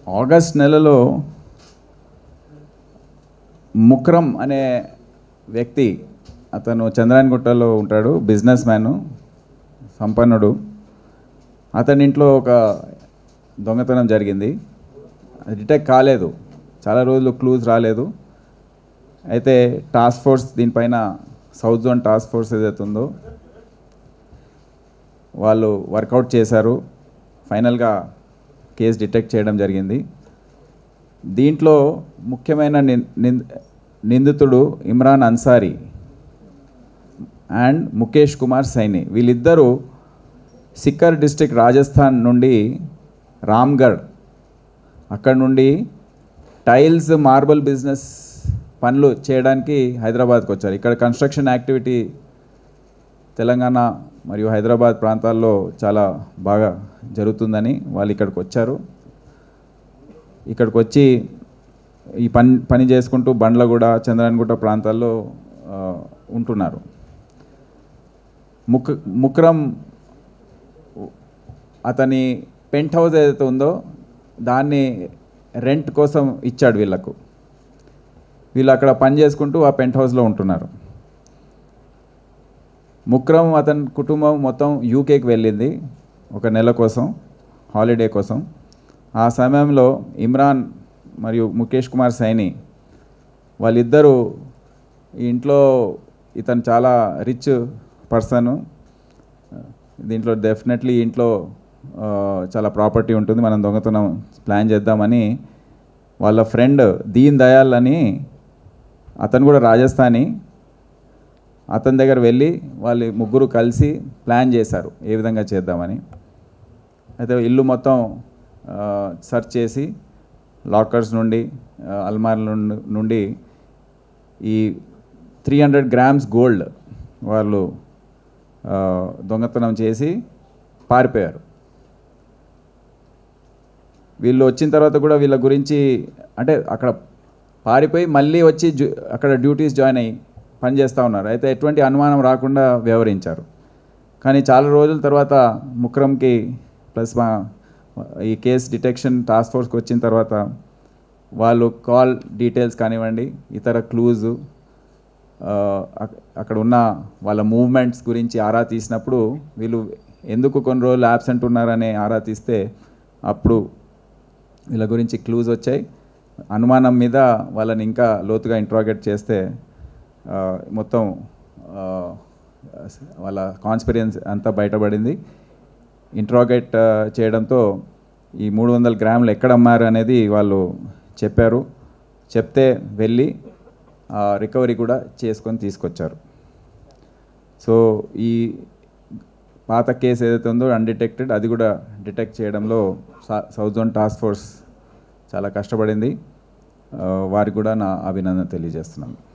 August నెలలో ముక్రం అనే వ్యక్తి అతను చంద్రాయనగుట్టలో ఉంటాడు బిజినెస్ మ్యాను సంపన్నుడు అతని ఇంట్లో ఒక దొంగతనం జరిగింది అది డిటెక్ట్ కాలేదు చాలా రోజులు క్లూజ్ రాలేదు అయితే టాస్క్ ఫోర్స్ దీనిపైన సౌత్ జోన్ టాస్క్ ఫోర్స్ ఏదైతే ఉందో వాళ్ళు వర్కౌట్ చేశారు ఫైనల్గా కేసు డిటెక్ట్ చేయడం జరిగింది దీంట్లో ముఖ్యమైన నిం- నిం- నిందితుడు ఇమ్రాన్ అన్సారీ అండ్ ముఖేష్ కుమార్ సైని వీళ్ళిద్దరూ సిక్కర్ డిస్ట్రిక్ట్ రాజస్థాన్ నుండి రామ్గఢ్ అక్కడ నుండి టైల్స్ మార్బల్ బిజినెస్ పనులు చేయడానికి హైదరాబాద్కి వచ్చారు ఇక్కడ కన్స్ట్రక్షన్ యాక్టివిటీ తెలంగాణ మరియు హైదరాబాద్ ప్రాంతాల్లో చాలా బాగా జరుగుతుందని వాళ్ళు ఇక్కడికి వచ్చారు ఇక్కడికి వచ్చి ఈ పని పని చేసుకుంటూ బండ్లగూడ చంద్రాయనగుట్ట ప్రాంతాల్లో ఆ, ఉంటున్నారు ముక్ ముక్రం అతని పెంట్ హౌస్ ఏదైతే ఉందో దాన్ని రెంట్ కోసం ఇచ్చాడు వీళ్ళకు వీళ్ళు అక్కడ పని చేసుకుంటూ ఆ పెంట్ హౌస్లో ఉంటున్నారు ముక్రం అతని కుటుంబం మొత్తం యూకేకి వెళ్ళింది ఒక నెల కోసం హాలిడే కోసం ఆ సమయంలో ఇమ్రాన్ మరియు ముఖేష్ కుమార్ సైని వాళ్ళిద్దరూ ఈ ఇంట్లో ఇతను చాలా రిచ్ పర్సన్ దీంట్లో డెఫినెట్లీ ఇంట్లో ఆ, చాలా ప్రాపర్టీ ఉంటుంది మనం దొంగతనం ప్లాన్ చేద్దామని వాళ్ళ ఫ్రెండ్ దీన్ దయాల్ అని అతను కూడా రాజస్థానీ అతని దగ్గర వెళ్ళి వాళ్ళు ముగ్గురు కలిసి ప్లాన్ చేశారు ఏ విధంగా చేద్దామని అయితే ఇల్లు మొత్తం సెర్చ్ చేసి లాకర్స్ నుండి అల్మార్ల నుండి నుండి ఈ త్రీ హండ్రెడ్ గ్రామ్స్ గోల్డ్ వాళ్ళు ఆ, దొంగతనం చేసి పారిపోయారు వీళ్ళు వచ్చిన తర్వాత కూడా వీళ్ళ గురించి అంటే అక్కడ పారిపోయి మళ్ళీ వచ్చి జు- అక్కడ డ్యూటీస్ జాయిన్ అయ్యి పని చేస్తూ ఉన్నారు అయితే ఎటువంటి అనుమానం రాకుండా వ్యవహరించారు కానీ చాలా రోజుల తర్వాత ముక్రంకి ప్లస్ మా ఈ కేస్ డిటెక్షన్ టాస్క్ ఫోర్స్కి వచ్చిన తర్వాత వాళ్ళు కాల్ డీటెయిల్స్ కానివ్వండి ఇతర క్లూజు అక్కడ ఉన్న వాళ్ళ మూవ్మెంట్స్ గురించి ఆరా తీసినప్పుడు వీళ్ళు ఎందుకు కొన్ని రోజులు యాబ్సెంట్ ఉన్నారనే ఆరా తీస్తే అప్పుడు వీళ్ళ గురించి క్లూజ్ వచ్చాయి అనుమానం మీద వాళ్ళని ఇంకా లోతుగా ఇంట్రాగేట్ చేస్తే ఆ, మొత్తం ఆ, వాళ్ళ కాన్స్పిరియన్స్ అంతా బయటపడింది ఇంట్రాగేట్ చేయడంతో ఈ మూడు వందల గ్రాములు ఎక్కడ అమ్మారు అనేది వాళ్ళు చెప్పారు చెప్తే వెళ్ళి రికవరీ కూడా చేసుకొని తీసుకొచ్చారు సో ఈ పాత కేసు ఏదైతే ఉందో అన్డిటెక్టెడ్ అది కూడా డిటెక్ట్ చేయడంలో సా- సౌత్ జోన్ టాస్క్ ఫోర్స్ చాలా కష్టపడింది ఆ, వారికి కూడా నా అభినందన తెలియజేస్తున్నాను